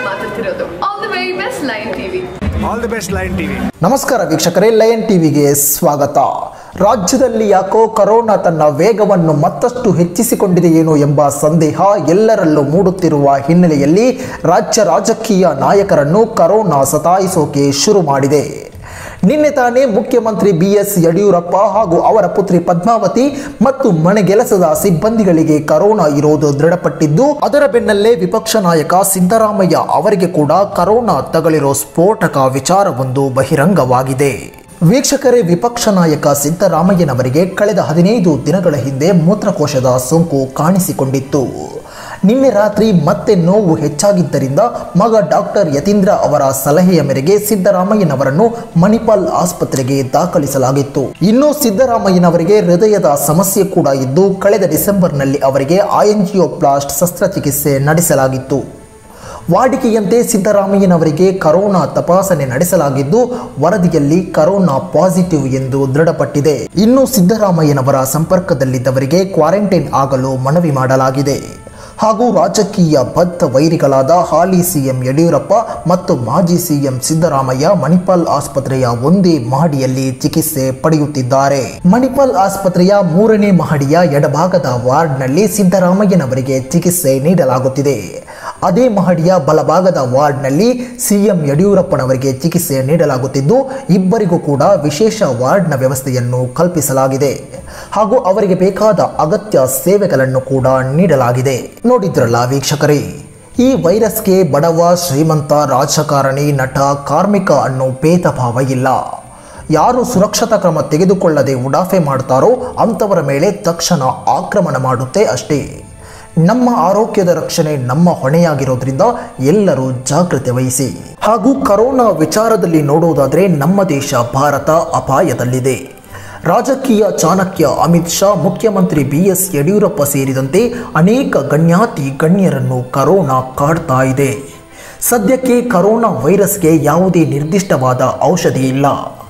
ಮಾತಾಡ್ತಿರೋದು all the very best line TV all the best line TV ನಮಸ್ಕಾರ ವೀಕ್ಷಕರೇ lion ಟಿವಿಗೆ ಸ್ವಾಗತ ರಾಜ್ಯದಲ್ಲಿ ಯಾಕೋ ಕರೋನಾ ತನ್ನ ವೇಗವನ್ನು ಮತ್ತಷ್ಟು ಹೆಚ್ಚಿಸಿಕೊಂಡಿದೆಯೇನೋ ಎಂಬ ಸಂದೇಹ ಎಲ್ಲರಲ್ಲೂ ಮೂಡುತ್ತಿರುವ ಹಿನ್ನೆಲೆಯಲ್ಲಿ ರಾಜ್ಯ ರಾಜಕೀಯ ನಾಯಕರನ್ನು ಕರೋನಾ ಸತಾಯಿಸೋಕೆ ಶುರು ಮಾಡಿದೆ ನಿನ್ನೆ ತಾನೇ ಮುಖ್ಯಮಂತ್ರಿ ಬಿ ಎಸ್ ಯಡಿಯೂರಪ್ಪ ಹಾಗೂ ಅವರ ಪುತ್ರಿ ಪದ್ಮಾವತಿ ಮತ್ತು ಮನೆಗೆಲಸದ ಸಿಬ್ಬಂದಿಗಳಿಗೆ ಕರೋನಾ ಇರೋದು ದೃಢಪಟ್ಟಿದ್ದು ಅದರ ಬೆನ್ನಲ್ಲೇ ವಿಪಕ್ಷ ನಾಯಕ ಸಿದ್ದರಾಮಯ್ಯ ಅವರಿಗೆ ಕೂಡ ಕರೋನಾ ತಗಲಿರೋ ಸ್ಫೋಟಕ ವಿಚಾರವೊಂದು ಬಹಿರಂಗವಾಗಿದೆ ವೀಕ್ಷಕರೇ ವಿಪಕ್ಷ ನಾಯಕ ಸಿದ್ದರಾಮಯ್ಯನವರಿಗೆ ಕಳೆದ ಹದಿನೈದು ದಿನಗಳ ಹಿಂದೆ ಮೂತ್ರಕೋಶದ ಸೋಂಕು ಕಾಣಿಸಿಕೊಂಡಿತ್ತು ನಿನ್ನೆ ರಾತ್ರಿ ಮತ್ತೆ ನೋವು ಹೆಚ್ಚಾಗಿದ್ದರಿಂದ ಮಗ ಡಾಕ್ಟರ್ ಯತೀಂದ್ರ ಅವರ ಸಲಹೆಯ ಮೇರೆಗೆ ಸಿದ್ದರಾಮಯ್ಯನವರನ್ನು ಮಣಿಪಾಲ್ ಆಸ್ಪತ್ರೆಗೆ ದಾಖಲಿಸಲಾಗಿತ್ತು ಇನ್ನು ಸಿದ್ದರಾಮಯ್ಯನವರಿಗೆ ಹೃದಯದ ಸಮಸ್ಯೆ ಕೂಡ ಇದ್ದು ಕಳೆದ ಡಿಸೆಂಬರ್ನಲ್ಲಿ ಅವರಿಗೆ ಆಯಂಜಿಯೋಪ್ಲಾಸ್ಟ್ ಶಸ್ತ್ರಚಿಕಿತ್ಸೆ ನಡೆಸಲಾಗಿತ್ತು ವಾಡಿಕೆಯಂತೆ ಸಿದ್ದರಾಮಯ್ಯನವರಿಗೆ ಕರೋನಾ ತಪಾಸಣೆ ನಡೆಸಲಾಗಿದ್ದು ವರದಿಯಲ್ಲಿ ಕರೋನಾ ಪಾಸಿಟಿವ್ ಎಂದು ದೃಢಪಟ್ಟಿದೆ ಇನ್ನು ಸಿದ್ದರಾಮಯ್ಯನವರ ಸಂಪರ್ಕದಲ್ಲಿದ್ದವರಿಗೆ ಕ್ವಾರಂಟೈನ್ ಆಗಲು ಮನವಿ ಮಾಡಲಾಗಿದೆ ಹಾಗೂ ರಾಜಕೀಯ ಬದ್ಧ ವೈರಿಗಳಾದ ಹಾಲಿ ಸಿಎಂ ಯಡಿಯೂರಪ್ಪ ಮತ್ತು ಮಾಜಿ ಸಿಎಂ ಸಿದ್ದರಾಮಯ್ಯ ಮಣಿಪಾಲ್ ಆಸ್ಪತ್ರೆಯ ಒಂದೇ ಮಹಡಿಯಲ್ಲಿ ಚಿಕಿತ್ಸೆ ಪಡೆಯುತ್ತಿದ್ದಾರೆ ಮಣಿಪಾಲ್ ಆಸ್ಪತ್ರೆಯ ಮೂರನೇ ಮಹಡಿಯ ಎಡಭಾಗದ ವಾರ್ಡ್ನಲ್ಲಿ ಸಿದ್ದರಾಮಯ್ಯನವರಿಗೆ ಚಿಕಿತ್ಸೆ ನೀಡಲಾಗುತ್ತಿದೆ ಅದೇ ಮಹಡಿಯ ಬಲಭಾಗದ ವಾರ್ಡ್ನಲ್ಲಿ ಸಿಎಂ ಯಡಿಯೂರಪ್ಪನವರಿಗೆ ಚಿಕಿತ್ಸೆ ನೀಡಲಾಗುತ್ತಿದ್ದು ಇಬ್ಬರಿಗೂ ಕೂಡ ವಿಶೇಷ ವಾರ್ಡ್ನ ವ್ಯವಸ್ಥೆಯನ್ನು ಕಲ್ಪಿಸಲಾಗಿದೆ ಹಾಗೂ ಅವರಿಗೆ ಬೇಕಾದ ಅಗತ್ಯ ಸೇವೆಗಳನ್ನು ಕೂಡ ನೀಡಲಾಗಿದೆ ನೋಡಿದ್ರಲ್ಲ ವೀಕ್ಷಕರೇ ಈ ವೈರಸ್ಗೆ ಬಡವ ಶ್ರೀಮಂತ ರಾಜಕಾರಣಿ ನಟ ಕಾರ್ಮಿಕ ಅನ್ನೋ ಭೇದ ಭಾವ ಇಲ್ಲ ಯಾರು ಸುರಕ್ಷತಾ ಕ್ರಮ ತೆಗೆದುಕೊಳ್ಳದೆ ಉಡಾಫೆ ಮಾಡ್ತಾರೋ ಅಂಥವರ ಮೇಲೆ ತಕ್ಷಣ ಆಕ್ರಮಣ ಮಾಡುತ್ತೆ ಅಷ್ಟೇ ನಮ್ಮ ಆರೋಗ್ಯದ ರಕ್ಷಣೆ ನಮ್ಮ ಹೊಣೆಯಾಗಿರೋದ್ರಿಂದ ಎಲ್ಲರೂ ಜಾಗ್ರತೆ ವಹಿಸಿ ಹಾಗೂ ಕರೋನಾ ವಿಚಾರದಲ್ಲಿ ನೋಡುವುದಾದರೆ ನಮ್ಮ ದೇಶ ಭಾರತ ಅಪಾಯದಲ್ಲಿದೆ ರಾಜಕೀಯ ಚಾಣಕ್ಯ ಅಮಿತ್ ಶಾ ಮುಖ್ಯಮಂತ್ರಿ ಬಿ ಎಸ್ ಯಡಿಯೂರಪ್ಪ ಸೇರಿದಂತೆ ಅನೇಕ ಗಣ್ಯಾತಿ ಗಣ್ಯರನ್ನು ಕರೋನಾ ಕಾಡ್ತಾ ಇದೆ ಸದ್ಯಕ್ಕೆ ಕರೋನಾ ವೈರಸ್ಗೆ ಯಾವುದೇ ನಿರ್ದಿಷ್ಟವಾದ ಔಷಧಿ ಇಲ್ಲ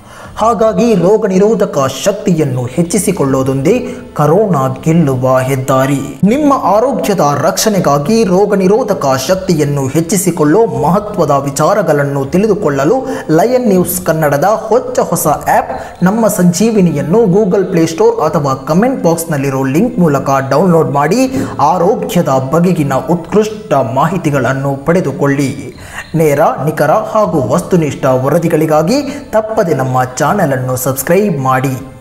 ಹಾಗಾಗಿ ರೋಗ ನಿರೋಧಕ ಶಕ್ತಿಯನ್ನು ಹೆಚ್ಚಿಸಿಕೊಳ್ಳೋದೊಂದೇ ಕರೋನಾ ಗೆಲ್ಲುವ ಹೆದ್ದಾರಿ ನಿಮ್ಮ ಆರೋಗ್ಯದ ರಕ್ಷಣೆಗಾಗಿ ರೋಗ ನಿರೋಧಕ ಶಕ್ತಿಯನ್ನು ಹೆಚ್ಚಿಸಿಕೊಳ್ಳೋ ಮಹತ್ವದ ವಿಚಾರಗಳನ್ನು ತಿಳಿದುಕೊಳ್ಳಲು ಲಯನ್ ನ್ಯೂಸ್ ಕನ್ನಡದ ಹೊಚ್ಚ ಹೊಸ ಆ್ಯಪ್ ನಮ್ಮ ಸಂಜೀವಿನಿಯನ್ನು ಗೂಗಲ್ ಪ್ಲೇಸ್ಟೋರ್ ಅಥವಾ ಕಮೆಂಟ್ ಬಾಕ್ಸ್ನಲ್ಲಿರೋ ಲಿಂಕ್ ಮೂಲಕ ಡೌನ್ಲೋಡ್ ಮಾಡಿ ಆರೋಗ್ಯದ ಬಗೆಗಿನ ಉತ್ಕೃಷ್ಟ ಮಾಹಿತಿಗಳನ್ನು ಪಡೆದುಕೊಳ್ಳಿ ನೇರ ನಿಖರ ಹಾಗೂ ವಸ್ತುನಿಷ್ಠ ವರದಿಗಳಿಗಾಗಿ ತಪ್ಪದೆ ನಮ್ಮ ಚಾನೆಲ್ ಅನ್ನು ಸಬ್ಸ್ಕ್ರೈಬ್ ಮಾಡಿ